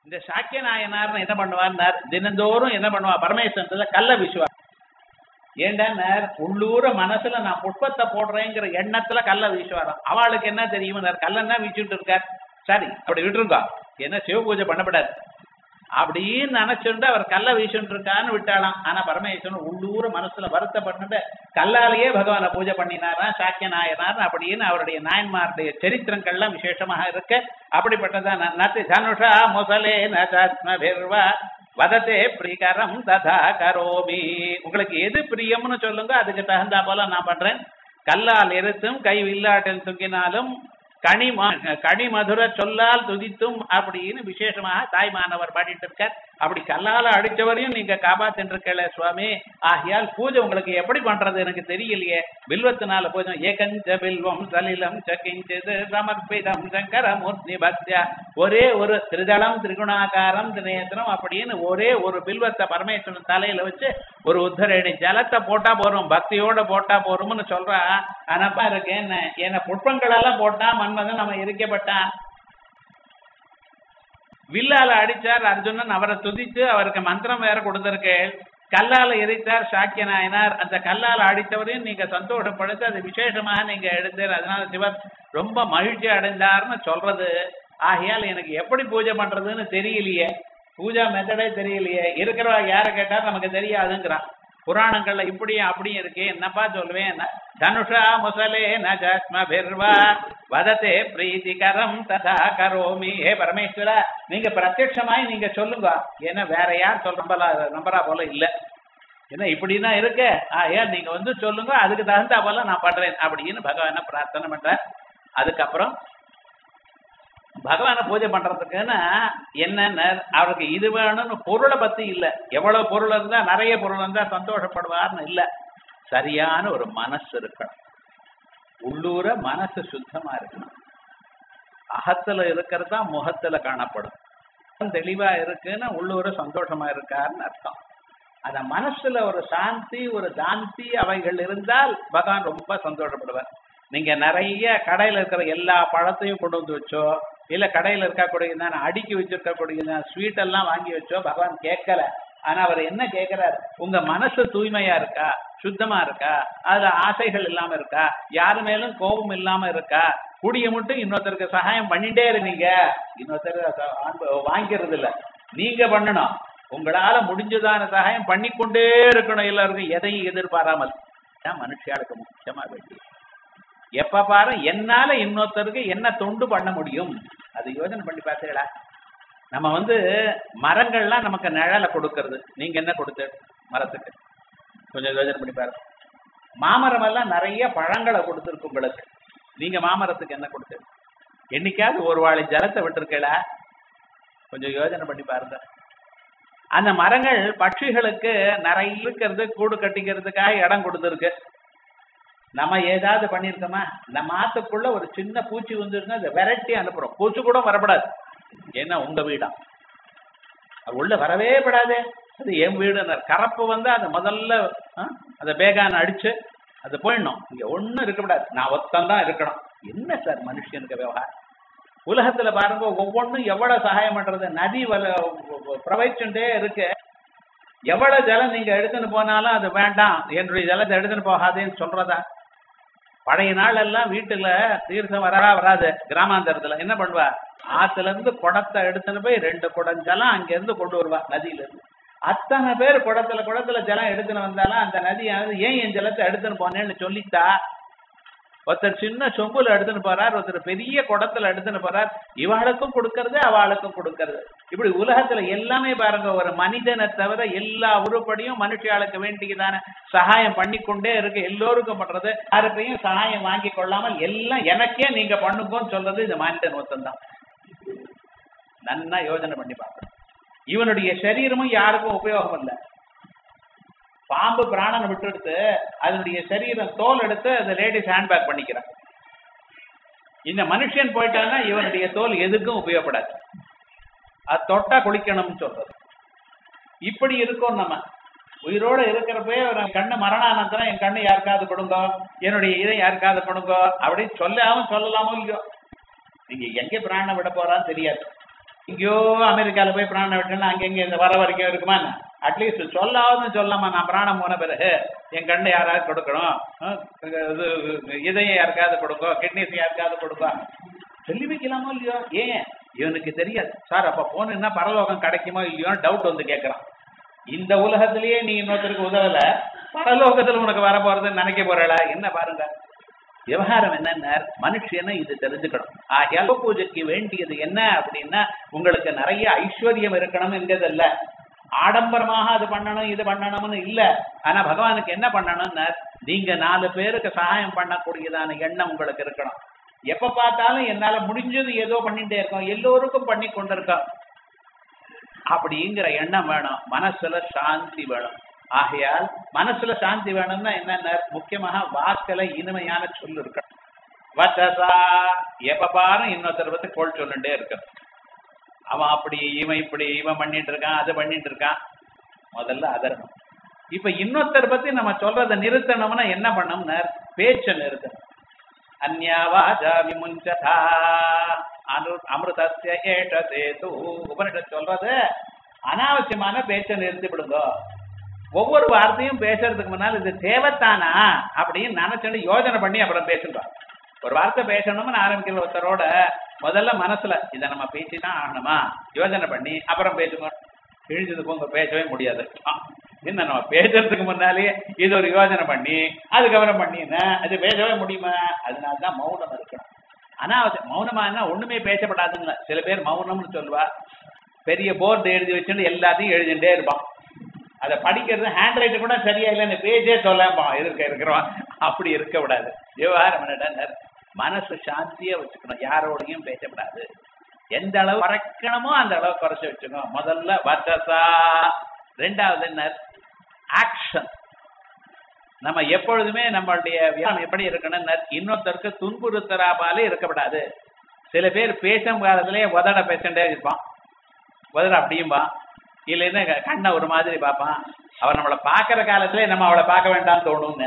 இந்த சாக்கிய நாயனார்னு என்ன பண்ணுவார்னார் தினந்தோறும் என்ன பண்ணுவா பரமேஸ்வரத்துல கல்ல வீசுவா ஏண்டான்னார் உள்ளூர மனசுல நான் புஷ்பத்தை போடுறேங்கிற எண்ணத்துல கல்ல வீசுவாராம் அவளுக்கு என்ன தெரியுமன்னார் கல்லன்னா வீச்சுட்டு இருக்கார் சரி அப்படி விட்டுருக்கா என்ன சிவ பூஜை பண்ணப்படாது அப்படின்னு நினைச்சுட்டு அவர் கல்ல வீசுட்டு இருக்கான்னு விட்டாளாம் ஆனா பரமேஸ்வரன் உள்ளூர மனசுல வருத்தப்பட்டு கல்லாலேயே பகவானை பூஜை பண்ணினாரா சாக்கிய நாயனார் அப்படின்னு அவருடைய நாயன்மாருடைய சரித்திரங்கள்லாம் விசேஷமாக இருக்கு அப்படிப்பட்டதான் நத்தி தனுஷா முசலே நத்மபிர்வா வதத்தே பிரிகரம் ததா கரோமி உங்களுக்கு எது பிரியம்னு சொல்லுங்க அதுக்கு தகுந்தா போல நான் பண்றேன் கல்லால் எருத்தும் கை வில்லாட்டில் தூங்கினாலும் கனி ம- கனி மதுர சொல்லால் துதித்தும் அப்படின்னு விசேஷமாக தாய்மானவர் பாடிட்டு இருக்கார் அப்படி கல்லால அடிச்சவரையும் நீங்க காப்பாத்தின்னு இருக்கல சுவாமி ஆகையால் பூஜை உங்களுக்கு எப்படி பண்றது எனக்கு தெரியலையே பில்வத்தினால பூஜை ஏகஞ்ச பில்வம் சலிலம் சகிஞ்சது சமர்ப்பிதம் சங்கரமூர்த்தி பக்தியா ஒரே ஒரு திரிதளம் திரிகுணாகாரம் தினேத்திரம் அப்படின்னு ஒரே ஒரு பில்வத்தை பரமேஸ்வரன் தலையில வச்சு ஒரு உத்தரணி ஜலத்தை போட்டா போறோம் பக்தியோட போட்டா போறோம்னு சொல்றா அனப்பா இருக்கு என்ன என்ன புட்பங்களெல்லாம் போட்டா மன்மதன் நம்ம இருக்கப்பட்டான் வில்லால அடிச்சார் அர்ஜுனன் அவரை துதித்து அவருக்கு மந்திரம் வேற கொடுத்திருக்கு கல்லால எரித்தார் சாக்கிய நாயனார் அந்த கல்லால அடித்தவரையும் நீங்க சந்தோஷப்படுத்தி அது விசேஷமாக நீங்க எடுத்தார் அதனால சிவர் ரொம்ப மகிழ்ச்சி அடைந்தார்னு சொல்றது ஆகையால் எனக்கு எப்படி பூஜை பண்றதுன்னு தெரியலையே பூஜா மெத்தடே தெரியலையே இருக்கிறவா யாரை கேட்டா நமக்கு தெரியாதுங்கிறான் புராணங்கள்ல இப்படியும் அப்படியும் இருக்கு என்னப்பா சொல்லுவேன் தனுஷா முசலே நஜஸ்மபிர்வா வதத்தே பிரீதிகரம் ததா கரோமி ஹே பரமேஸ்வரா நீங்க பிரத்யட்சமாய் நீங்க சொல்லுங்க ஏன்னா வேற யார் சொல்ற நம்பலா நம்பரா போல இல்ல ஏன்னா இப்படின்னா இருக்கு ஆயா நீங்க வந்து சொல்லுங்க அதுக்கு தகுந்தா போல நான் பண்றேன் அப்படின்னு பகவானை பிரார்த்தனை பண்றேன் அதுக்கப்புறம் பகவானை பூஜை பண்றதுக்குன்னா என்னென்ன அவருக்கு இது வேணும்னு பொருளை பத்தி இல்ல எவ்வளவு பொருள் இருந்தா நிறைய பொருள் இருந்தா சந்தோஷப்படுவார்னு இல்ல சரியான ஒரு மனசு இருக்கணும் உள்ளூர மனசு சுத்தமா இருக்கணும் அகத்துல இருக்கிறது தான் முகத்துல காணப்படும் தெளிவா இருக்குன்னா உள்ளூர சந்தோஷமா இருக்காருன்னு அர்த்தம் அந்த மனசுல ஒரு சாந்தி ஒரு தாந்தி அவைகள் இருந்தால் பகவான் ரொம்ப சந்தோஷப்படுவார் நீங்க நிறைய கடையில இருக்கிற எல்லா பழத்தையும் கொண்டு வந்து வச்சோ இல்ல கடையில இருக்கக்கூடியதான் அடுக்கி வச்சிருக்கக்கூடியதான் ஸ்வீட் எல்லாம் வாங்கி வச்சோ பகவான் கேட்கல ஆனா அவர் என்ன கேட்கிறார் உங்க மனசு தூய்மையா இருக்கா சுத்தமா இருக்கா அதுல ஆசைகள் இல்லாம இருக்கா யாரு மேலும் கோபம் இல்லாம இருக்கா கூடிய மட்டும் இன்னொருத்தருக்கு சகாயம் பண்ணிட்டே இருக்கீங்க இன்னொருத்தர் வாங்கிறது இல்ல நீங்க பண்ணணும் உங்களால முடிஞ்சதான சகாயம் பண்ணிக்கொண்டே இருக்கணும் எல்லாருக்கும் எதையும் எதிர்பாராமல் தான் மனுஷியாளுக்கு முக்கியமா வேண்டியது எப்ப பாரு என்னால இன்னொருத்தருக்கு என்ன தொண்டு பண்ண முடியும் அது யோசனை பண்ணி பார்த்தீங்களா நம்ம வந்து மரங்கள்லாம் நமக்கு நிழலை கொடுக்கறது நீங்க என்ன கொடுத்து மரத்துக்கு கொஞ்சம் யோசனை பண்ணி பாருங்க மாமரம் எல்லாம் நிறைய பழங்களை கொடுத்துருக்கு உங்களுக்கு நீங்க மாமரத்துக்கு என்ன கொடுத்து என்னைக்காவது ஒரு வாழை ஜலத்தை விட்டுருக்கலா கொஞ்சம் யோசனை பண்ணி பாருங்க அந்த மரங்கள் பட்சிகளுக்கு நிறைய இருக்கிறது கூடு கட்டிக்கிறதுக்காக இடம் கொடுத்துருக்கு நம்ம ஏதாவது பண்ணியிருக்கோமா நம்ம ஆத்துக்குள்ள ஒரு சின்ன பூச்சி வந்துருந்தா அதை விரட்டி அனுப்புறோம் பூச்சி கூட வரப்படாது ஏன்னா உங்க வீடா அது உள்ள வரவே படாதே அது என் வீடு கரப்பு வந்து அதை முதல்ல அதை பேகான அடிச்சு அது போயிடணும் இங்க ஒண்ணும் இருக்கக்கூடாது நான் ஒத்தம் தான் இருக்கணும் என்ன சார் மனுஷனுக்கு விவகாரம் உலகத்துல பாருங்க ஒவ்வொன்றும் எவ்வளவு சகாயம் பண்றது நதி வல பிரவகிச்சுட்டே இருக்கு எவ்வளவு ஜலம் நீங்க எடுத்துன்னு போனாலும் அது வேண்டாம் என்னுடைய ஜலத்தை எடுத்துன்னு போகாதேன்னு சொல்றதா பழைய நாள் எல்லாம் வீட்டுல தீர்த்தம் வரா வராது கிராமாந்தரத்துல என்ன பண்ணுவா ஆத்துல இருந்து குடத்தை எடுத்துன்னு போய் ரெண்டு குடம் ஜலம் அங்க இருந்து கொண்டு வருவா நதியில இருந்து அத்தனை பேர் குடத்துல குடத்துல ஜலம் எடுத்துன்னு வந்தாலும் அந்த நதியானது ஏன் என் ஜலத்தை எடுத்துன்னு போனேன்னு சொல்லித்தா ஒருத்தர் சின்ன சொம்புல எடுத்துன்னு போறார் ஒருத்தர் பெரிய குடத்துல எடுத்துன்னு போறார் இவாளுக்கும் கொடுக்கறது அவளுக்கும் கொடுக்கறது இப்படி உலகத்துல எல்லாமே பாருங்க ஒரு மனிதனை தவிர எல்லா உருப்படியும் மனுஷியாளுக்கு வேண்டியதான சகாயம் பண்ணிக்கொண்டே இருக்கு எல்லோருக்கும் பண்றது யாருக்கையும் சகாயம் வாங்கி கொள்ளாமல் எல்லாம் எனக்கே நீங்க பண்ணுங்கன்னு சொல்றது இந்த மனிதன் ஒருத்தன் நன்னா யோஜனை பண்ணி பார்க்கணும் இவனுடைய சரீரமும் யாருக்கும் உபயோகம் இல்லை பாம்பு பிராணனை விட்டு எடுத்து அதனுடைய சரீரம் தோல் எடுத்து அந்த லேடிஸ் ஹேண்ட்பேக் பண்ணிக்கிறான் இந்த மனுஷன் போயிட்டான்னா இவனுடைய தோல் எதுக்கும் உபயோகப்படாது அது தொட்டா குளிக்கணும்னு சொல்றது இப்படி இருக்கோம் நம்ம உயிரோட இருக்கிறப்பே ஒரு கண்ணு மரணானந்தரம் என் கண்ணு யாருக்காவது கொடுங்க என்னுடைய இதை யாருக்காவது கொடுங்க அப்படின்னு சொல்லாம சொல்லலாமோ இல்லையோ நீங்க எங்க பிராணம் விட போறான்னு தெரியாது இங்கேயோ அமெரிக்கால போய் பிராணம் விட்டேன்னா அங்கங்க இந்த வர வரைக்கும் இருக்குமா அட்லீஸ்ட் சொல்லாவது சொல்லாமா நான் பிராணம் போன பிறகு என் கண்ணை யாராவது கொடுக்கணும் அஹ் இது இதயம் யாருக்காவது கொடுக்கோ கிட்னிஸ் யாருக்காவது கொடுக்கோ சொல்லி வைக்கலாமோ இல்லையோ ஏன் இவனுக்கு தெரியாது சார் அப்ப போனா பரலோகம் கிடைக்குமோ இல்லையோ டவுட் வந்து கேட்கறான் இந்த உலகத்திலேயே நீ இன்னொருத்தருக்கு உதவல பரலோகத்துல உனக்கு வர போறதுன்னு நினைக்க போறடா என்ன பாருங்க விவகாரம் என்னன்னா மனுஷனை இது தெரிஞ்சுக்கணும் ஆகையால் பூஜைக்கு வேண்டியது என்ன அப்படின்னா உங்களுக்கு நிறைய ஐஸ்வர்யம் இருக்கணும் என்கிறதல்ல ஆடம்பரமாக அது பண்ணணும் இது பண்ணணும்னு இல்ல ஆனா பகவானுக்கு என்ன பண்ணணும்னா நீங்க நாலு பேருக்கு சகாயம் பண்ணக்கூடியதான எண்ணம் உங்களுக்கு இருக்கணும் எப்ப பார்த்தாலும் என்னால முடிஞ்சது ஏதோ பண்ணிட்டே இருக்கோம் எல்லோருக்கும் பண்ணி கொண்டிருக்கோம் அப்படிங்கிற எண்ணம் வேணும் மனசுல சாந்தி வேணும் ஆகையால் மனசுல சாந்தி வேணும்னா என்னென்ன முக்கியமாக வாக்குல இனிமையான சொல்லு இருக்கணும் வச்சசா எப்ப பாரும் இன்னொருத்தர் பத்தி கோல் சொல்லிட்டே இருக்கணும் அவன் அப்படி இவன் இப்படி இவன் பண்ணிட்டு இருக்கான் அது பண்ணிட்டு இருக்கான் முதல்ல அதர்மம் இப்ப இன்னொருத்தர் பத்தி நம்ம சொல்றதை நிறுத்தணும்னா என்ன பண்ணணும்னா பேச்சை நிறுத்தணும் அந்யாவாஜா விமுஞ்சதா அனு அமிர்தஸ்ய ஏஷ சேது உபனிஷத் சொல்றது அனாவசியமான பேச்சை நிறுத்தி விடுங்க ஒவ்வொரு வார்த்தையும் பேசுறதுக்கு முன்னால் இது தேவைத்தானா அப்படின்னு நினைச்சுட்டு யோசனை பண்ணி அப்புறம் பேசுங்க ஒரு வார்த்தை பேசணும்னு ஆரம்பிக்கிற ஒருத்தரோட முதல்ல மனசுல இதை நம்ம பேசிதான் ஆகணுமா யோசனை பண்ணி அப்புறம் பேசுங்க கிழிஞ்சது போங்க பேசவே முடியாது ஆ, என்ன நம்ம பேசுறதுக்கு முன்னாலே இது ஒரு யோசனை பண்ணி அதுக்கப்புறம் பண்ணினா அது பேசவே முடியுமா அதனால தான் மௌனம் இருக்கணும் அனாவசியம் மௌனமா என்ன ஒண்ணுமே பேசப்படாதுங்களா சில பேர் மௌனம்னு சொல்லுவா பெரிய போர்டு எழுதி வச்சுட்டு எல்லாத்தையும் எழுதிட்டே இருப்பான் அதை படிக்கிறது ஹேண்ட் ரைட்டு கூட சரியா இல்லைன்னு பேஜே சொல்லாமா இருக்க இருக்கிறோம் அப்படி இருக்க கூடாது விவகாரம் என்னடா மனசு சாந்தியா வச்சுக்கணும் யாரோடையும் பேசக்கூடாது எந்த அளவு குறைக்கணுமோ அந்த அளவு குறைச்சு வச்சுக்கணும் முதல்ல வச்சசா ரெண்டாவது என்ன ஆக்ஷன் நம்ம எப்பொழுதுமே நம்மளுடைய வியாபாரம் எப்படி இருக்கணும்னா இன்னொருத்தருக்கு துன்புறுத்தராபாலே இருக்கக்கூடாது சில பேர் பேசும் காலத்திலே உதட பேசண்டே இருப்பான் உதட அப்படியும்பா இல்லைன்னா க- கண்ணை ஒரு மாதிரி பார்ப்பான் அவன் நம்மளை பார்க்குற காலத்திலே நம்ம அவளை பார்க்க வேண்டாம்னு தோணும்னு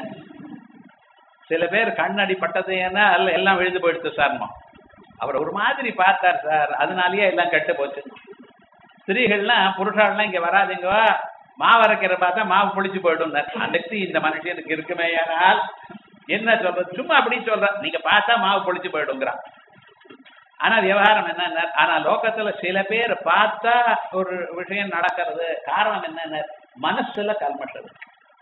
சில பேர் கண்ணடி பட்டது ஏன்னா அல்ல எல்லாம் விழுந்து போயிடுச்சு சார்மா அவர் ஒரு மாதிரி பார்த்தார் சார் அதனாலயே எல்லாம் கெட்டு போச்சு ஸ்திரீகள்லாம் புருஷாலாம் இங்க வராதுங்க மாவு அரைக்கிற பார்த்தா மாவு புளிச்சு போயிடும் அன்னைக்கு இந்த மனுஷனுக்கு இருக்குமே ஆனால் என்ன சொல்றது சும்மா அப்படி சொல்றேன் நீங்க பார்த்தா மாவு புளிச்சு போயிடுங்கிறான் ஆனா விவகாரம் என்னன்னா ஆனா லோகத்துல சில பேர் பார்த்தா ஒரு விஷயம் நடக்கிறது காரணம் என்னன்னா மனசுல கல்மஷம் இருக்கு.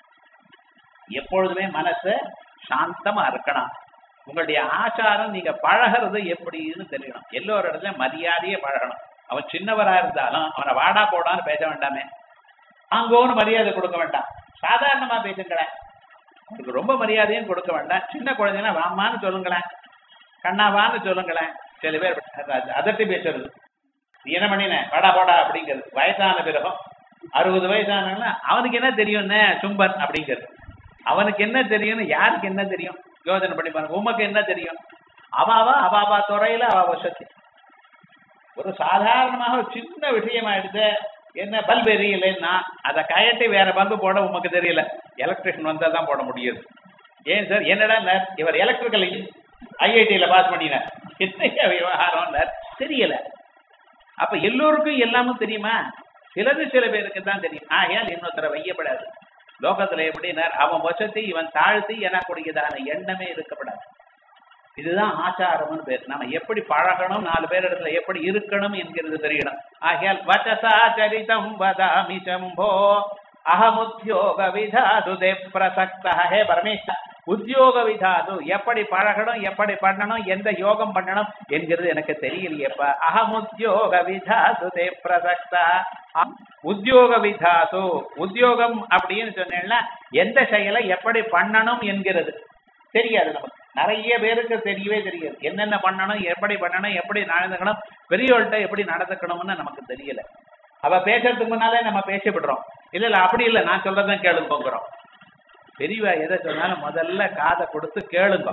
எப்பொழுதுமே மனசு சாந்தமா இருக்கணும் உங்களுடைய ஆச்சாரம் நீங்க பழகிறது எப்படின்னு தெரியணும் எல்லோரு இடத்துலயும் மரியாதையே பழகணும் அவன் சின்னவரா இருந்தாலும் அவனை வாடா போடான்னு பேச வேண்டாமே அங்கோன்னு மரியாதை கொடுக்க வேண்டாம் சாதாரணமா பேசுங்களேன் அவருக்கு ரொம்ப மரியாதையும் கொடுக்க வேண்டாம் சின்ன குழந்தைன்னா வாமான்னு சொல்லுங்களேன் கண்ணாவான்னு சொல்லுங்களேன் சில பேர் அதட்டி பேசுறது நீ என்ன பண்ணின வாடா போடா அப்படிங்கிறது வயசான பிறகும் அறுபது வயசானா அவனுக்கு என்ன தெரியும்னு சும்பன் அப்படிங்கிறது அவனுக்கு என்ன தெரியும்னு யாருக்கு என்ன தெரியும் யோசனை பண்ணி பாருங்க உமக்கு என்ன தெரியும் அவாவா அவாவா துறையில அவ வசதி ஒரு சாதாரணமாக ஒரு சின்ன விஷயமா எடுத்து என்ன பல்ப் எரியலைன்னா அதை கயட்டி வேற பல்பு போட உமக்கு தெரியல எலக்ட்ரிஷியன் வந்தா தான் போட முடியுது ஏன் சார் என்னடா நர் இவர் எலக்ட்ரிக்கல் ஐஐடியில பாஸ் பண்ணினார் என்ன விவகாரம் தெரியல அப்ப எல்லோருக்கும் எல்லாமும் தெரியுமா சிலது சில பேருக்கு தான் தெரியும் ஆகையால் இன்னொருத்தரை வையப்படாது லோகத்துல எப்படின்னார் அவன் வசத்தை இவன் தாழ்த்தி எனக்கூடியதான எண்ணமே இருக்கப்படாது இதுதான் ஆச்சாரம்னு பேர் நம்ம எப்படி பழகணும் நாலு பேர் இடத்துல எப்படி இருக்கணும் என்கிறது தெரியணும் ஆகையால் வச்சசா சரிதம் வதாமி சம்போ அகமுத்தியோக விதாது தே பிரசக்த ஹே பரமேஸ்வர உத்தியோக விதாது எப்படி பழகணும் எப்படி பண்ணணும் எந்த யோகம் பண்ணணும் என்கிறது எனக்கு தெரியலையப்பா அகமுத்தியோக விதாது தே பிரசக்த உத்தியோக விதாது உத்தியோகம் அப்படின்னு சொன்னேன்னா எந்த செயலை எப்படி பண்ணணும் என்கிறது தெரியாது நமக்கு நிறைய பேருக்கு தெரியவே தெரியாது என்னென்ன பண்ணணும் எப்படி பண்ணணும் எப்படி நடந்துக்கணும் பெரியவள்கிட்ட எப்படி நடந்துக்கணும்னு நமக்கு தெரியல அவ பேசுறதுக்கு முன்னாலே நம்ம பேசி விடுறோம் இல்ல இல்ல அப்படி இல்ல நான் சொல்றதான் கேளுங்க போகிறோம் பெரியவா எதை சொன்னாலும் முதல்ல காதை கொடுத்து கேளுங்க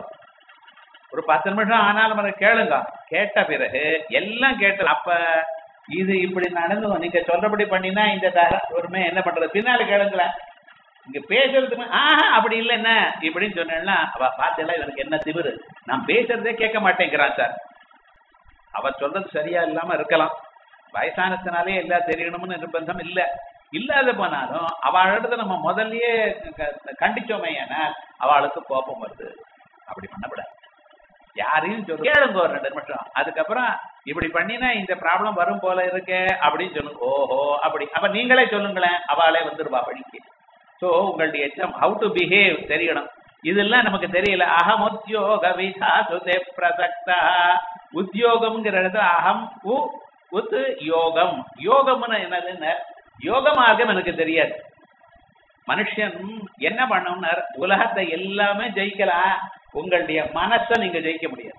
ஒரு பத்து நிமிஷம் ஆனாலும் அதை கேளுங்க கேட்ட பிறகு எல்லாம் கேட்டு அப்ப இது இப்படி நடந்து நீங்க சொல்றபடி பண்ணினா இந்த ஒருமே என்ன பண்றது பின்னால கேளுங்களேன் இங்க பேசுறதுக்கு ஆஹா அப்படி இல்லை என்ன இப்படின்னு சொன்னேன்னா அவ பார்த்தல இவனுக்கு என்ன திமிரு நான் பேசுறதே கேட்க மாட்டேங்கிறான் சார் அவ சொல்றது சரியா இல்லாம இருக்கலாம் வயசானத்தினாலே எல்லாம் தெரியணும்னு நிர்பந்தம் இல்ல இல்லாத போனாலும் அவளிடத்த நம்ம முதல்லயே க- கண்டிச்சோமே ஆனால் அவளுக்கு கோபம் வருது அப்படி பண்ணக்கூடாது யாரையும் சொல்லு கேளுங்க ஒரு ரெண்டு நிமிஷம் அதுக்கப்புறம் இப்படி பண்ணினா இந்த ப்ராப்ளம் வரும் போல இருக்கே அப்படின்னு சொல்லுங்க ஓஹோ அப்படி அப்ப நீங்களே சொல்லுங்களேன் அவளே வந்துருவா படிக்கு சோ உங்களுடைய எச்சம் ஹவு டு பிஹேவ் தெரியணும் இதெல்லாம் நமக்கு தெரியல அகம் உத்தியோக விதாசுதே பிரசக்தா உத்தியோகம்ங்கிற இடத்துல அகம் உ உத் யோகம் யோகம்னு என்னதுன்னு யோக மார்க்கம் எனக்கு தெரியாது மனுஷன் என்ன பண்ணணும்னார் உலகத்தை எல்லாமே ஜெயிக்கலாம் உங்களுடைய மனசை நீங்க ஜெயிக்க முடியாது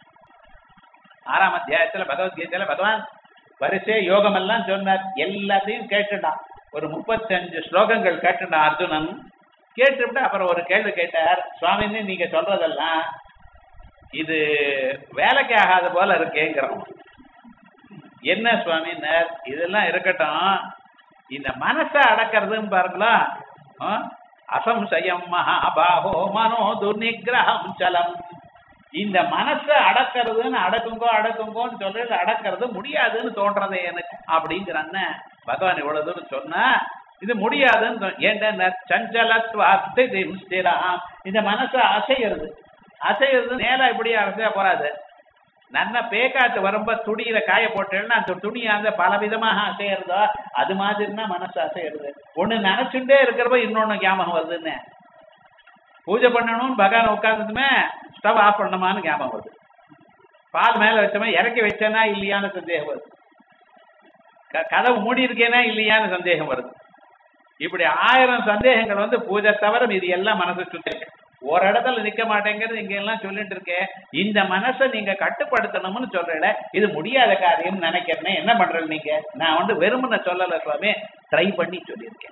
ஆறாம் அத்தியாயத்துல பகவத்கீதையில பகவான் வரிசை யோகம் எல்லாம் சொன்னார் எல்லாத்தையும் கேட்டுட்டான் ஒரு முப்பத்தஞ்சு ஸ்லோகங்கள் கேட்டுட்டான் அர்ஜுனன் கேட்டுவிட்டு அப்புறம் ஒரு கேள்வி கேட்டார் சுவாமின்னு நீங்க சொல்றதெல்லாம் இது வேலைக்கு ஆகாத போல இருக்கேங்கிறோம் என்ன சுவாமின்னார் இதெல்லாம் இருக்கட்டும் இந்த மனசை அடக்கிறதுன்னு பாருங்களா ஆ? அசம்சயம் மகாபாகோ மனோ துர்நிகிரகம் சலம் இந்த மனசை அடக்கிறதுன்னு அடக்குங்கோ அடக்குங்கோன்னு சொல்றது அடக்கிறது முடியாதுன்னு தோன்றதே எனக்கு அப்படிங்கிறான்னு பகவான் இவ்வளவு தூரம் சொன்னா இது முடியாதுன்னு சொன்ன- ஏன்டா சஞ்சலத்வாஸ்தி ஸ்திராம் இந்த மனசு அசைகிறது அசைகிறது நேரா இப்படி அசைய போறாது நல்ல பேக்காத்து வரும்ப துணியில காய போட்டேன்னா அந்த துணியாந்த பல விதமாக அசையறதோ அது மாதிரினா மனசு அசையறது ஒண்ணு நினைச்சுட்டே இருக்கிறப்ப இன்னொன்னு ஞாபகம் வருதுன்னு பூஜை பண்ணணும்னு பகவான் உட்கார்ந்ததுமே ஸ்டவ் ஆஃப் பண்ணணுமான்னு ஞாபகம் வருது பால் மேல வச்சோமே இறக்கி வச்சேனா இல்லையான்னு சந்தேகம் வருது க- கதவு மூடி இருக்கேனா இல்லையான்னு சந்தேகம் வருது இப்படி ஆயிரம் சந்தேகங்கள் வந்து பூஜை தவிர இது எல்லாம் மனசு சுத்தி இருக்கு ஒரு இடத்துல நிக்க மாட்டேங்கிறது இங்க எல்லாம் சொல்லிட்டு இருக்கேன் இந்த மனசை நீங்க கட்டுப்படுத்தணும்னு சொல்றேன் இது முடியாத காரியம் நினைக்கிறேன் என்ன பண்றது நீங்க நான் வந்து வெறுமனை சொல்லல சுவாமி ட்ரை பண்ணி சொல்லியிருக்கேன்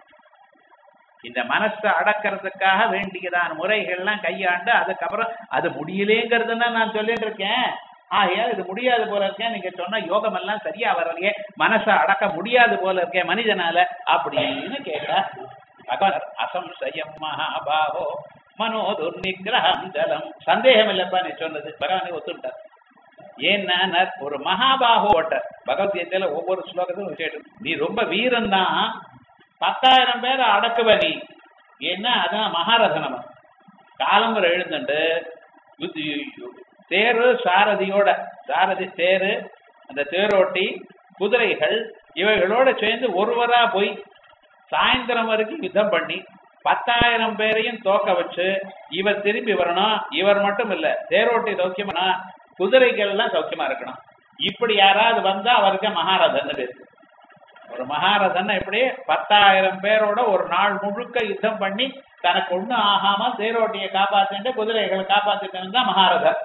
இந்த மனசை அடக்கிறதுக்காக வேண்டியதான முறைகள்லாம் கையாண்டு அதுக்கப்புறம் அது முடியலேங்கிறதுன்னா நான் சொல்லிட்டு இருக்கேன் ஆகையால் இது முடியாது போல இருக்கேன் நீங்க சொன்ன யோகம் எல்லாம் சரியா வரலையே மனசை அடக்க முடியாது போல இருக்கேன் மனிதனால அப்படின்னு கேட்டா பகவான் அசம்சயம் மகாபாகோ மனோ துர்நிகிரகம் ஜலம் சந்தேகம் இல்லப்பா நீ சொன்னது பகவானே ஒத்துட்டார் ஏன்னா நான் ஒரு மகாபாகோ ஓட்டர் பகவத்கீதையில ஒவ்வொரு ஸ்லோகத்திலும் விசேஷம் நீ ரொம்ப வீரன் தான் பத்தாயிரம் பேரை அடக்குவ நீ ஏன்னா அதான் மகாரதனம் காலம்பரம் எழுந்துண்டு யுத்தி- தேரு சாரதியோட சாரதி தேரு அந்த தேரோட்டி குதிரைகள் இவைகளோட சேர்ந்து ஒருவரா போய் சாயந்தரம் வரைக்கும் யுத்தம் பண்ணி பத்தாயிரம் பேரையும் தோக்க வச்சு இவர் திரும்பி வரணும் இவர் மட்டும் இல்ல தேரோட்டி சௌக்கியமா குதிரைகள் எல்லாம் சௌக்கியமா இருக்கணும் இப்படி யாராவது வந்தா அவருக்கு மகாரதன் பேரு ஒரு மகாரதன் எப்படி பத்தாயிரம் பேரோட ஒரு நாள் முழுக்க யுத்தம் பண்ணி தனக்கு ஒண்ணும் ஆகாம தேரோட்டியை காப்பாத்திட்டு குதிரைகளை காப்பாத்திட்டு தான் மகாரதன்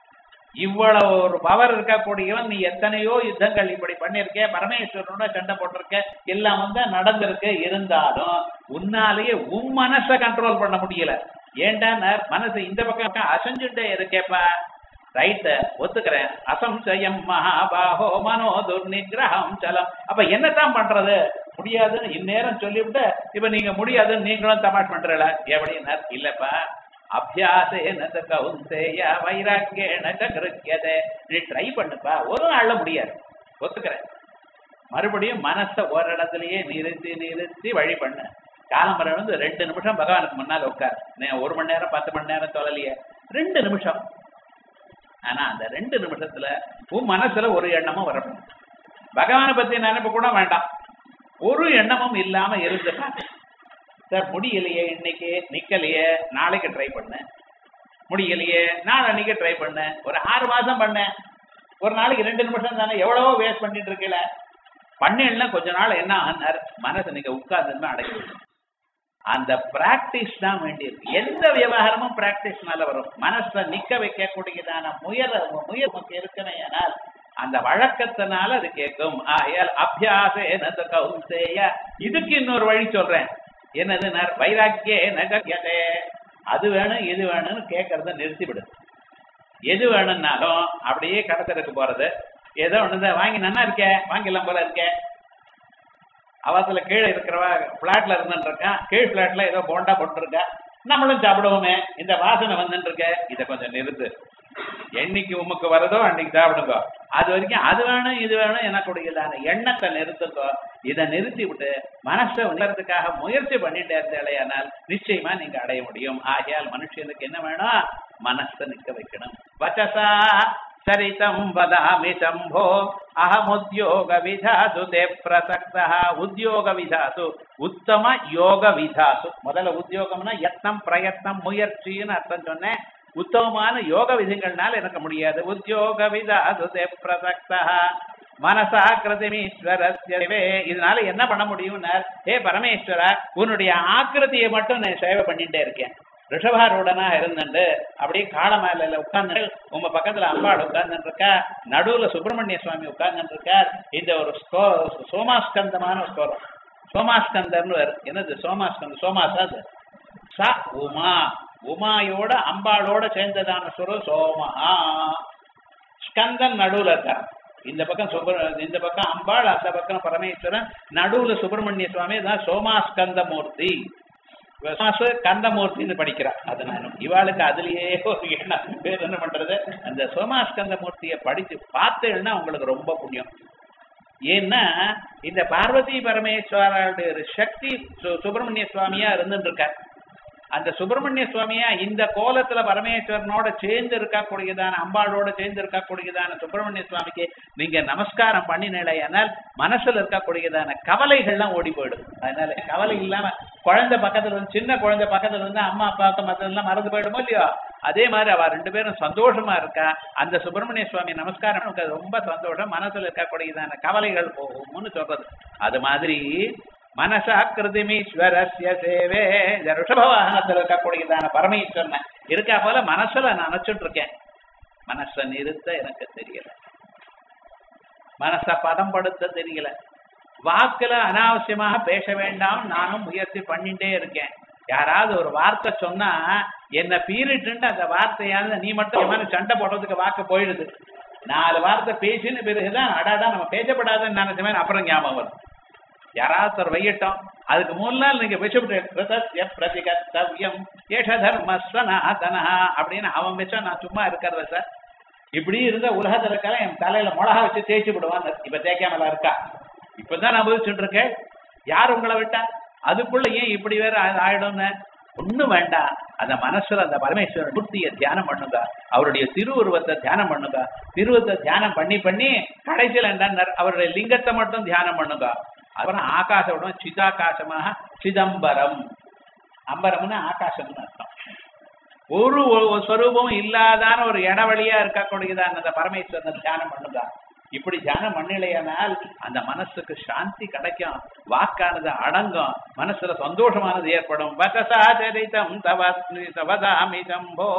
இவ்வளவு ஒரு பவர் இருக்கக்கூடியவன் நீ எத்தனையோ யுத்தங்கள் இப்படி பண்ணிருக்க பரமேஸ்வரனோட சண்டை போட்டிருக்க எல்லாம் வந்து நடந்திருக்கு இருந்தாலும் உன்னாலேயே உன் மனசை கண்ட்ரோல் பண்ண முடியல ஏன்டா மனசு இந்த பக்கம் அசைஞ்சுட்டே இருக்கேப்பா ரைட்ட ஒத்துக்கிறேன் அசம்சயம் மகாபாகோ மனோ துர்நிகிரகம் சலம் அப்ப என்னத்தான் பண்றது முடியாதுன்னு இந்நேரம் சொல்லிவிட்டு இப்ப நீங்க முடியாதுன்னு நீங்களும் தமாஷ் பண்றல எப்படின்னா இல்லப்பா அபியாசேன ச கௌந்தேய வைராக்கியேன ச கிருக்கியதே நீ ட்ரை பண்ணுப்பா ஒரு நாள்ல முடியாது ஒத்துக்கிறேன் மறுபடியும் மனசை ஒரு இடத்துலயே நிறுத்தி நிறுத்தி வழி பண்ணு காலம்பரம் வந்து ரெண்டு நிமிஷம் பகவானுக்கு முன்னால் உட்கார் நீ ஒரு மணி நேரம் பத்து மணி நேரம் சொல்லலையே ரெண்டு நிமிஷம் ஆனா அந்த ரெண்டு நிமிஷத்துல உன் மனசுல ஒரு எண்ணமும் வரணும் பகவானை பத்தி நினைப்பு கூட வேண்டாம் ஒரு எண்ணமும் இல்லாம இருந்துட்டா சார் முடியலையே இன்னைக்கு நிக்கலையே நாளைக்கு ட்ரை பண்ணேன் முடியலையே நாளைக்கு ட்ரை பண்ணேன் ஒரு ஆறு மாசம் பண்ணேன் ஒரு நாளைக்கு ரெண்டு நிமிஷம் தானே எவ்வளவோ வேஸ்ட் பண்ணிட்டு இருக்கல பண்ணேன்னா கொஞ்ச நாள் என்ன ஆனார் மனசை நீங்க உட்கார்ந்து அடைக்கணும் அந்த பிராக்டிஸ் தான் வேண்டியிருக்கு எந்த விவகாரமும் பிராக்டிஸ்னால வரும் மனசை நிக்க வைக்கக்கூடியதான முயல் முயல் நமக்கு இருக்கணும் ஏனால் அந்த வழக்கத்தினால அது கேட்கும் ஆயால் அபியாசேன கௌசேய இதுக்கு இன்னொரு வழி சொல்றேன் என்னது வைராக்கியே நகே அது வேணும் இது வேணும்னு கேட்கறத நிறுத்திவிடு எது வேணும்னாலும் அப்படியே கடத்தலுக்கு போறது ஏதோ ஒண்ணு வாங்கி நன்னா இருக்கே வாங்கிடலாம் போல இருக்கே அவத்துல கீழே இருக்கிறவா பிளாட்ல இருந்துட்டு இருக்கான் கீழ் பிளாட்ல ஏதோ போண்டா போட்டுருக்கா நம்மளும் சாப்பிடுவோமே இந்த வாசனை வந்துட்டு இருக்க இதை கொஞ்சம் நிறுத்து என்னைக்கு உமக்கு வருதோ அன்னைக்கு சாப்பிடுங்க அது வரைக்கும் அது வேணும் இது வேணும் எனக்குடையதான எண்ணத்தை நிறுத்துங்க இதை நிறுத்தி விட்டு மனசை உணர்றதுக்காக முயற்சி பண்ணிட்டே இருந்தாலேயானால் நிச்சயமா நீங்க அடைய முடியும் ஆகையால் மனுஷனுக்கு என்ன வேணும் மனசை நிக்க வைக்கணும் வச்சசா சரிதம் வதாமி சம்போ அகமுத்யோக விதாசு தே பிரசக்தா உத்தியோக விதாசு உத்தம யோக விதாசு முதல்ல உத்தியோகம்னா யத்னம் பிரயத்னம் முயற்சின்னு அர்த்தம் சொன்னேன் உத்தமமான யோக விதிகள்னால எனக்கு முடியாது உத்தியோக விதாசு தே பிரசக்தா மனசா கிருதிமீஸ்வரஸ்யவே இதனால என்ன பண்ண முடியும்னா ஹே பரமேஸ்வரா உன்னுடைய ஆக்கிருதியை மட்டும் நான் சேவை பண்ணிட்டே இருக்கேன் ரிஷபாரூடனா இருந்துட்டு அப்படியே காள மேல உட்கார்ந்து உங்க பக்கத்துல அம்பாள் உட்கார்ந்துட்டு இருக்கா நடுவுல சுப்பிரமணிய சுவாமி உட்கார்ந்துட்டு இருக்கார் இந்த ஒரு ஸ்கோ சோமாஸ்கந்தமான ஒரு ஸ்கோரம் சோமாஸ்கந்தர்னு வரும் என்னது சோமாஸ்கந்தம் சோமாசா அது ச உமா உமாயோட அம்பாளோட சேர்ந்ததான சுரம் சோமஹா ஸ்கந்தன் நடுவுல இருக்கார் இந்த பக்கம் சுப்ர இந்த பக்கம் அம்பாள் அந்த பக்கம் பரமேஸ்வரன் நடுவுல சுப்பிரமணிய சுவாமி தான் சோமாஸ்கந்த மூர்த்தி சோமாசு கந்தமூர்த்தின்னு படிக்கிறா அது நான் இவாளுக்கு அதுலயே ஒரு எண்ணம் பேர் என்ன பண்றது அந்த சோமாஸ்கந்த மூர்த்தியை படிச்சு பார்த்தேன்னா உங்களுக்கு ரொம்ப புண்ணியம் ஏன்னா இந்த பார்வதி பரமேஸ்வரருடைய ஒரு சக்தி சு- சுப்பிரமணிய சுவாமியா இருந்துட்டு இருக்கார் அந்த சுப்பிரமணிய சுவாமியா இந்த கோலத்துல பரமேஸ்வரனோட சேர்ந்து இருக்கக்கூடியதான அம்பாளோட சேர்ந்து இருக்கக்கூடியதான சுப்பிரமணிய சுவாமிக்கு நீங்க நமஸ்காரம் பண்ணினால் மனசுல இருக்கக்கூடியதான கவலைகள்லாம் ஓடி போயிடும் அதனால கவலை இல்லாம குழந்தை பக்கத்துல வந்து சின்ன குழந்தை பக்கத்துல இருந்து அம்மா அப்பாவுக்கு மத்ததெல்லாம் மறந்து போயிடுமோ இல்லையோ அதே மாதிரி அவ ரெண்டு பேரும் சந்தோஷமா இருக்கா அந்த சுப்பிரமணிய சுவாமி நமஸ்காரம் நமக்கு அது ரொம்ப சந்தோஷம் மனசுல இருக்கக்கூடியதான கவலைகள் போகும்னு சொல்றது அது மாதிரி மனசா கிருதிமீஸ்வரஸ்ய சேவே இந்த ரிஷப வாகனத்துல இருக்கக்கூடியதான பரமேஸ்வரன் இருக்கா போல மனசுல நான் நினைச்சுட்டு இருக்கேன் மனசை நிறுத்த எனக்கு தெரியல மனசை பதம்படுத்த தெரியல வாக்குல அனாவசியமாக பேச வேண்டாம் நானும் முயற்சி பண்ணிட்டே இருக்கேன் யாராவது ஒரு வார்த்தை சொன்னா என்ன பீரிட்டு அந்த வார்த்தையால நீ மட்டும் என் மேல சண்டை போடுறதுக்கு வாக்கு போயிடுது நாலு வார்த்தை பேசின பிறகுதான் அடாடா நம்ம பேசப்படாதுன்னு நினைச்சமே அப்புறம் ஞாபகம் வரும் யாராவது ஒருத்தர் வையட்டும் அதுக்கு மூணு நாள் நீங்க பேசப்பட்டு கிருதஸ்ய பிரதிகர்த்தவ்யம் ஏஷ தர்ம சனாதனா அப்படின்னு அவன் வச்சா நான் சும்மா இருக்கிறத சார் இப்படி இருந்த உலகத்துல இருக்கலாம் என் தலையில மிளகா வச்சு தேய்ச்சி விடுவான் இப்ப தேய்க்காமல இருக்கா இப்பதான் நான் அனுபவிச்சுட்டு இருக்கேன் யார் உங்களை விட்டா அதுக்குள்ள ஏன் இப்படி வேற ஆ- ஆயிடும்னு ஒண்ணும் வேண்டாம் அந்த மனசுல அந்த பரமேஸ்வரன் மூர்த்தியை தியானம் பண்ணுங்க அவருடைய திருவுருவத்தை தியானம் பண்ணுங்க திருவுருவத்தை தியானம் பண்ணி பண்ணி கடைசியில் என்ன அவருடைய லிங்கத்தை மட்டும் தியானம் பண்ணுங்க அப்புறம் ஆகாசம் சிதாகாசமாக சிதம்பரம் அம்பரம்னு ஆகாசம்னு அர்த்தம் ஒரு ஒரு ஸ்வரூபமும் இல்லாதான ஒரு இடவழியா இருக்கக்கூடியதான அந்த பரமேஸ்வரனை தியானம் பண்ணுங்க இப்படி தியானம் பண்ணலையானால் அந்த மனசுக்கு சாந்தி கிடைக்கும் வாக்கானது அடங்கும் மனசுல சந்தோஷமானது ஏற்படும் வசசா சரிதம் தவஸ்மி தவதாமி சம்போ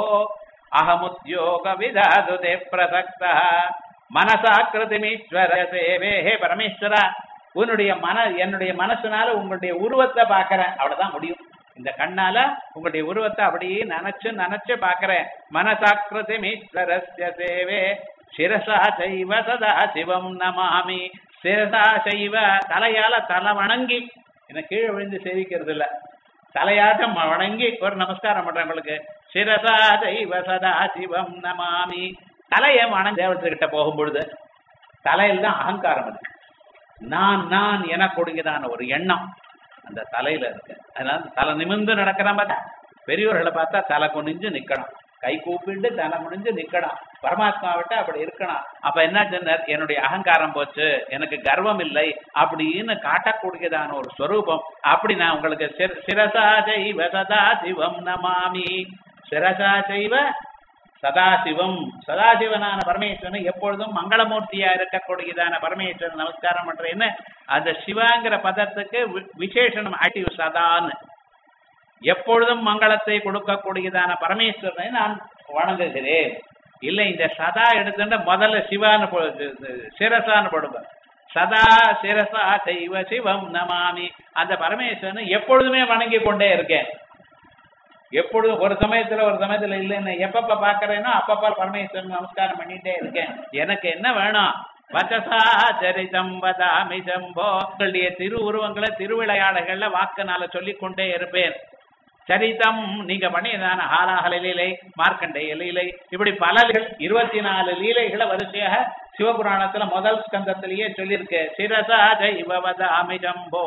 அகமுத்யோக விதாது தே பிரசக்தா மனசா கிருதிமீஸ்வர சேவே ஹே பரமேஸ்வரா உன்னுடைய மன என்னுடைய மனசுனால உங்களுடைய உருவத்தை பார்க்கறேன் அவ்வளவுதான் முடியும் இந்த கண்ணால உங்களுடைய உருவத்தை அப்படியே நினைச்சு நினைச்சு பார்க்கறேன் மனசாக்கிருதிமீஸ்வரஸ்ய சேவே சிரசா செய்வ சதா சிவம் நமாமி சிரசா செய்வ தலையால தலை வணங்கி என்ன கீழே விழுந்து சேவிக்கிறது இல்ல தலையாட்டம் வணங்கி ஒரு நமஸ்காரம் பண்றேன் உங்களுக்கு சிரசா தெய்வ சதா சிவம் நமாமி தலையை வணங்க தேவத்துக்கிட்ட போகும் பொழுது தலையில் தான் அகங்காரம் இருக்கு நான் நான் எனக்கூடியதான ஒரு எண்ணம் அந்த தலையில இருக்கு அதனால தலை நிமிர்ந்து நடக்கிறான் பார்த்தா பெரியவர்களை பார்த்தா தலை குனிஞ்சு நிக்கணும் கை கூப்பிட்டு தலை குனிஞ்சு நிக்கணும் பரமாத்மா விட்டு அப்படி இருக்கணும் அப்ப என்ன சொன்னார் என்னுடைய அகங்காரம் போச்சு எனக்கு கர்வம் இல்லை அப்படின்னு காட்டக்கூடியதான ஒரு ஸ்வரூபம் அப்படி நான் உங்களுக்கு சிர- சிரசா செய்வ சதா சிவம் நமாமி சிரசா செய்வ சதாசிவம் சதாசிவனான பரமேஸ்வரன் எப்பொழுதும் மங்களமூர்த்தியா இருக்கக்கூடியதான பரமேஸ்வரன் நமஸ்காரம் பண்றேன்னு அந்த சிவாங்கிற பதத்துக்கு வி- விசேஷணம் ஆக்டிவ் சதான்னு எப்பொழுதும் மங்களத்தை கொடுக்கக்கூடியதான பரமேஸ்வரனை நான் வணங்குகிறேன் இல்லை இந்த சதா எடுத்துட்டு முதல்ல சிவான்னு போ- இது- இது சிரசான்னு போடுங்க சதா சிரசா செய்வ சிவம் நமாமி அந்த பரமேஸ்வரனை எப்பொழுதுமே வணங்கி கொண்டே இருக்கேன் எப்பொழுதும் ஒரு சமயத்துல ஒரு சமயத்துல இல்லைன்னு எப்பப்ப பாக்குறேனோ அப்பப்ப பரமேஸ்வரன் நமஸ்காரம் பண்ணிட்டே இருக்கேன் எனக்கு என்ன வேணும் வச்சசா சரிதம் வதாமி சம்போ உங்களுடைய திரு உருவங்களை திருவிளையாடல்கள்ல வாக்குனால சொல்லிக் கொண்டே இருப்பேன் சரிதம் நீங்க பண்ணியதான ஹாலாஹல லீலை மார்க்கண்டேய லீலை இப்படி பல லீலைகள், இருபத்தி நாலு லீலைகளை வரிசையாக சிவபுராணத்துல முதல் ஸ்கந்தத்திலேயே சொல்லியிருக்கு சிரசா ஜைவவத அமிஜம்போ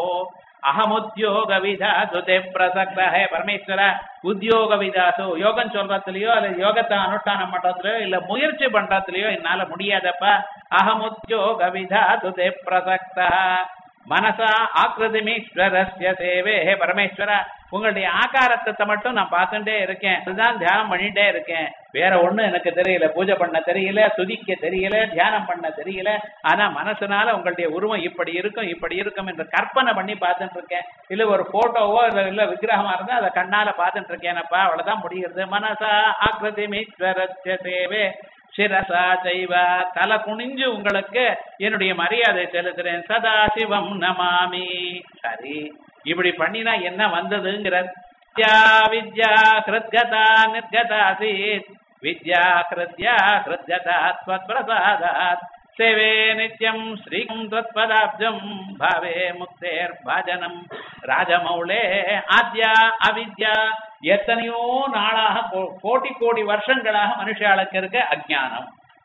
அகமுத்யோக விதாசு தே பிரசக்த ஹே பரமேஸ்வர உத்தியோக விதாசு யோகம் சொல்றதுலயோ அல்ல யோகத்தை அனுஷ்டானம் பண்றதுலயோ இல்ல முயற்சி பண்றதுலயோ என்னால முடியாதப்ப அகமுத்யோக விதாசு தே பிரசக்த மனசா ஆக்கிருதிமீஸ்வரஸ்ய சேவே ஹே பரமேஸ்வர உங்களுடைய ஆகாரத்தை மட்டும் நான் பார்த்துட்டே இருக்கேன் அதுதான் தியானம் பண்ணிட்டே இருக்கேன் வேற ஒண்ணும் எனக்கு தெரியல பூஜை பண்ண தெரியல துதிக்க தெரியல தியானம் பண்ண தெரியல ஆனா மனசுனால உங்களுடைய உருவம் இப்படி இருக்கும் இப்படி இருக்கும் என்று கற்பனை பண்ணி பார்த்துட்டு இருக்கேன் இல்ல ஒரு போட்டோவோ இல்ல இல்ல விக்கிரகமா இருந்தா அதை கண்ணால பார்த்துட்டு இருக்கேனப்பா அவ்வளவுதான் முடிகிறது மனசா ஆக்கிருதிமீஸ்வரஸ்ய சேவே சிரசா செய்வ தலை குனிஞ்சு உங்களுக்கு என்னுடைய மரியாதை செலுத்துறேன் சதா சிவம் நமாமி சரி இப்படி பண்ணினா என்ன வந்ததுங்கிற வித்யா வித்யா கிருத்கதா நிர்கதா சீத் வித்யா கிருத்யா கிருத்கதா त्वत्प्रसादात् சேவே நித்யம் ஸ்ரீகம் त्वत्पदाब्जम् பாவே முக்தேர் பாஜனம் ராஜமௌளே ஆத்யா அவித்யா எத்தனையோ நாளாக கோ- கோடி கோடி வருஷங்களாக மனுஷாளுக்கு இருக்க அஜ்ஞானம்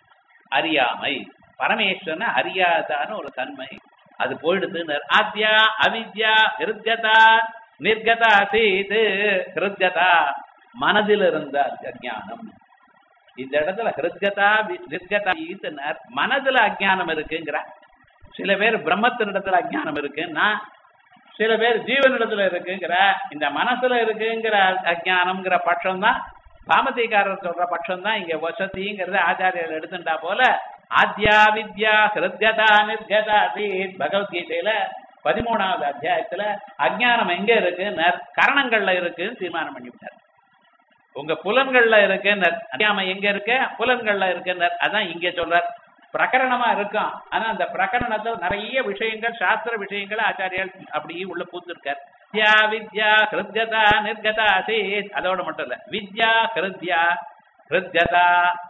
அறியாமை பரமேஸ்வரனை அறியாதான்னு ஒரு தன்மை அது போயிடுதுன்னு ஆத்யா அவித்யா ஹிருத்கதா நிர்கதா சீது ஹிருத்கதா மனதில் இருந்த அஜ்ஞானம் இந்த இடத்துல ஹிருத்கதா வி- நிர்கதா ஈத்துனர் மனதுல அஜ்ஞானம் இருக்குங்கிற சில பேர் பிரம்மத்தினிடத்துல அஜ்ஞானம் இருக்குன்னா சில பேர் ஜீவனிடத்துல இருக்குங்கிற இந்த மனசுல இருக்குங்கிற அஜ்ஞானம்ங்கிற பட்சம் தான் பாமதிகாரர் சொல்ற பட்சம் தான் இங்க வசதிங்கிறத ஆச்சாரியர் எடுத்துட்டா போல ஆத்யா வித்யா ஹிருத்கதா நிர்கதா சீத் பகவத்கீதையில பதிமூணாவது அத்தியாயத்துல அஜ்ஞானம் எங்க இருக்குன்னு கரணங்கள்ல இருக்குன்னு தீர்மானம் பண்ணிவிட்டார் உங்க புலன்கள்ல இருக்குன்னு அறியாம எங்க இருக்கு புலன்கள்ல இருக்குன்னு அதான் இங்க சொல்றார் பிரகரணமா இருக்கும் ஆனா அந்த பிரகரணத்துல நிறைய விஷயங்கள் சாஸ்திர விஷயங்களை ஆச்சாரியால் அப்படியே உள்ள பூத்திருக்கார் வித்யா வித்யா ஹிருத்கதா நிர்கதா சீத் அதோட மட்டும் இல்ல வித்யா ஹிருத்யா ஹிருத்கதா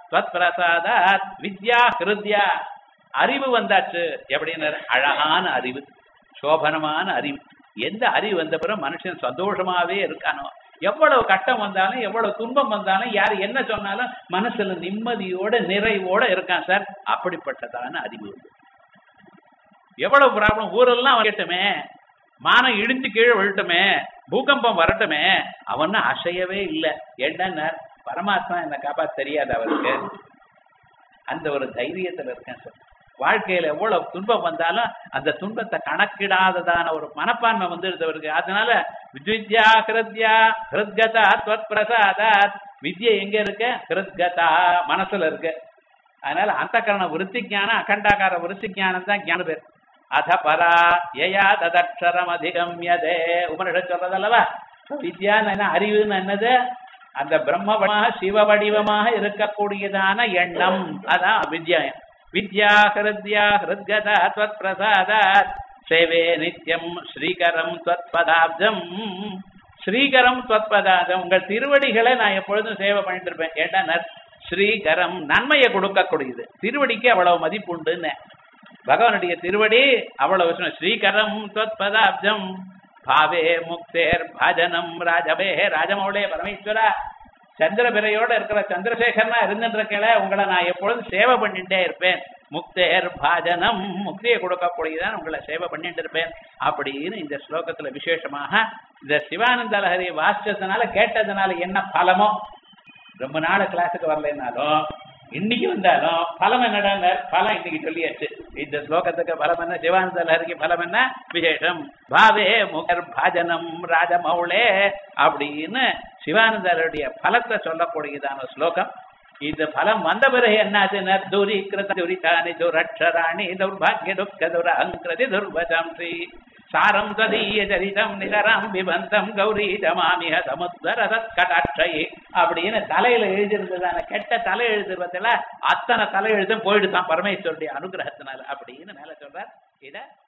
பிரசாதாத் வித்யா ஹிருத்யா அறிவு வந்தாச்சு எப்படின்னு அழகான அறிவு சோபனமான அறிவு எந்த அறிவு வந்த பிறகு மனுஷன் சந்தோஷமாவே இருக்கானோ எவ்வளவு கஷ்டம் வந்தாலும் எவ்வளவு துன்பம் வந்தாலும் யார் என்ன சொன்னாலும் மனசுல நிம்மதியோட நிறைவோட இருக்கான் சார் அப்படிப்பட்டதான அறிவு எவ்வளவு ப்ராப்ளம் ஊரெல்லாம் வரட்டுமே மானம் இடிஞ்சு கீழே விழட்டுமே பூகம்பம் வரட்டுமே அவன் அசையவே இல்லை என்னன்னா பரமாத்மா என்ன காப்பாத்த தெரியாது அவருக்கு அந்த ஒரு தைரியத்துல இருக்கேன் சார் வாழ்க்கையில எவ்வளவு துன்பம் வந்தாலும் அந்த துன்பத்தை கணக்கிடாததான ஒரு மனப்பான்மை வந்துடுது அவருக்கு அதனால வித்யா ஹிருத்யா ஹிருத்கதா துவத் பிரசாதாத் வித்யை எங்க இருக்கு ஹிருத்கதா மனசுல இருக்கு அதனால அந்த கரண விருத்தி ஞானம் அகண்டாகார விருத்தி ஞானம் தான் ஞான பேர் அத பரா யயா ததக்ஷரம் அதிகம்யதே உபனிஷத் சொல்றதல்லவா வித்யான்னு என்ன அறிவுன்னு என்னது அந்த பிரம்மமாக சிவ வடிவமாக இருக்கக்கூடியதான எண்ணம் அதான் வித்யாயம் வித்யா ஹிருத்யா ஹிருத்கதா त्वत् பிரசாதாத் சேவே நித்யம் ஸ்ரீகரம் त्वत् பதாப்தம் ஸ்ரீகரம் त्वत् பதாப்தம் உங்கள் திருவடிகளை நான் எப்பொழுதும் சேவை பண்ணிட்டு இருப்பேன் ஏன்னா ஸ்ரீகரம் நன்மையை கொடுக்கக்கூடியது திருவடிக்கு அவ்வளவு மதிப்பு உண்டுன்னு பகவானுடைய திருவடி அவ்வளவு விஷயம். ஸ்ரீகரம் त्वत् பதாப்தம் பாவே முக்தேர் பஜனம் ராஜபே ராஜமௌளே பரமேஸ்வரா சந்திரபிரையோட இருக்கிற சந்திரசேகரனா இருந்துட்டு இருக்கல உங்களை நான் எப்பொழுதும் சேவை பண்ணிட்டே இருப்பேன் முக்தேர் பாஜனம் முக்தியை கொடுக்கக்கூடியதான் உங்களை சேவை பண்ணிட்டு இருப்பேன் அப்படின்னு இந்த ஸ்லோகத்துல விசேஷமாக இந்த சிவானந்த லஹரி வாசிச்சதுனால கேட்டதுனால என்ன பலமோ ரொம்ப நாள் கிளாஸுக்கு வரலைன்னாலும் இன்னைக்கு வந்தாலும் பலம் என்னடா பலம் இன்னைக்கு சொல்லியாச்சு இந்த ஸ்லோகத்துக்கு பலம் என்ன சிவானந்த லஹரிக்கு பலம் என்ன விசேஷம் பாவே முகர் பாஜனம் ராஜமௌளே அப்படின்னு சிவானந்தருடைய பலத்தை சொல்லக்கூடியதான ஸ்லோகம் இந்த பலம் வந்த பிறகு என்னாச்சுன்னா துரிகிருத துரிதானி துரட்சராணி தௌர்பாகிய துக்க துரஹங்கிருதி துர்வஜாம்சி சாரம் ததீய சரிதம் நிகரம் விபந்தம் கௌரி ஜமாமிக சமுத்தர கடாட்சை அப்படின்னு தலையில எழுதியிருந்ததான கெட்ட தலை எழுதுறதுல அத்தனை தலை எழுதும் போயிடுதான் பரமேஸ்வருடைய அனுகிரகத்தினால அப்படின்னு மேல சொல்றார் இத